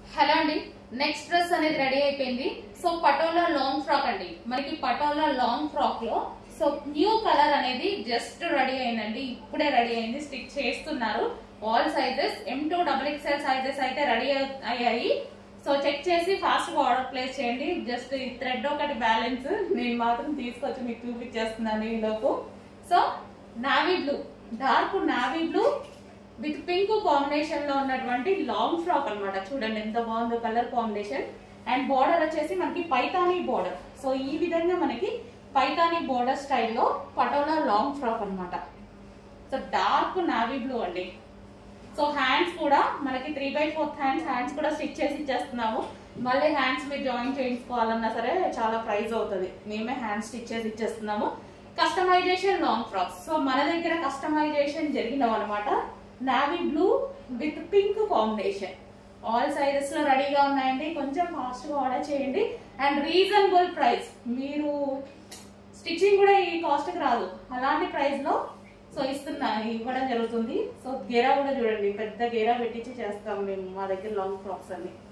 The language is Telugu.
హలో అండి నెక్స్ట్ డ్రెస్ అనేది రెడీ అయిపోయింది సో పటోలా లాంగ్ ఫ్రాక్ అండి మనకి పటోలా లాంగ్ ఫ్రాక్ లో సో న్యూ కలర్ అనేది జస్ట్ రెడీ అయిందండి ఇప్పుడే రెడీ అయింది స్టిచ్ చేస్తున్నారు all sizes M to double XL sizes అయితే రెడీ అయ్యాయి సో చెక్ చేసి ఫాస్ట్ గా ఆర్డర్ ప్లేస్ చేయండి జస్ట్ ఈ థ్రెడ్ ఒకటి బ్యాలెన్స్ నేను మాత్రం తీసుకొచ్చి మీకు చూపించేస్తున్నాను ఈ లోపు so navy blue dark navy blue with pink combination లో ఉన్నటువంటి లాంగ్ ఫ్రాక్ అన్నమాట చూడండి ఎంత బాగుందో కలర్ కాంబినేషన్ అండ్ బోర్డర్ వచ్చేసి మనకి పైతానీ బోర్డర్ సో ఈ విధంగా మనకి పైతానీ బోర్డర్ స్టైల్లో పటోలా లాంగ్ ఫ్రాక్ అన్నమాట సో డార్క్ నావీ బ్లూ అండి సో హ్యాండ్స్ కూడా మనకి three by fourth hands hands కూడా స్టిచ్ చేసి ఇచ్చేస్తున్నాము మళ్ళీ హ్యాండ్స్ మీరు జాయిన్ చేయించుకోవాలన్నా సరే చాలా ప్రైస్ అవుతుంది మేమే హ్యాండ్స్ స్టిచ్ చేసి ఇచ్చేస్తున్నాము కస్టమైజేషన్ లాంగ్ ఫ్రాక్స్ సో మన దగ్గర కస్టమైజేషన్ జరిగినవి అనమాట navy blue with pink combination all sizes లో రెడీగా ఉన్నాయండి కొంచెం ఫాస్ట్ గా ఆర్డర్ చేయండి అండ్ రీజనబుల్ ప్రైస్ మీరు స్టిచ్చింగ్ కూడా ఈ కాస్ట్ కి రాదు అలాంటి ప్రైస్ లో సో ఇస్తున్నా ఇవ్వడం జరుగుతుంది సో గేరా కూడా చూడండి పెద్ద గేరా పెట్టించి చేస్తాం మేము మా దగ్గర లాంగ్ ఫ్రాక్స్ అన్ని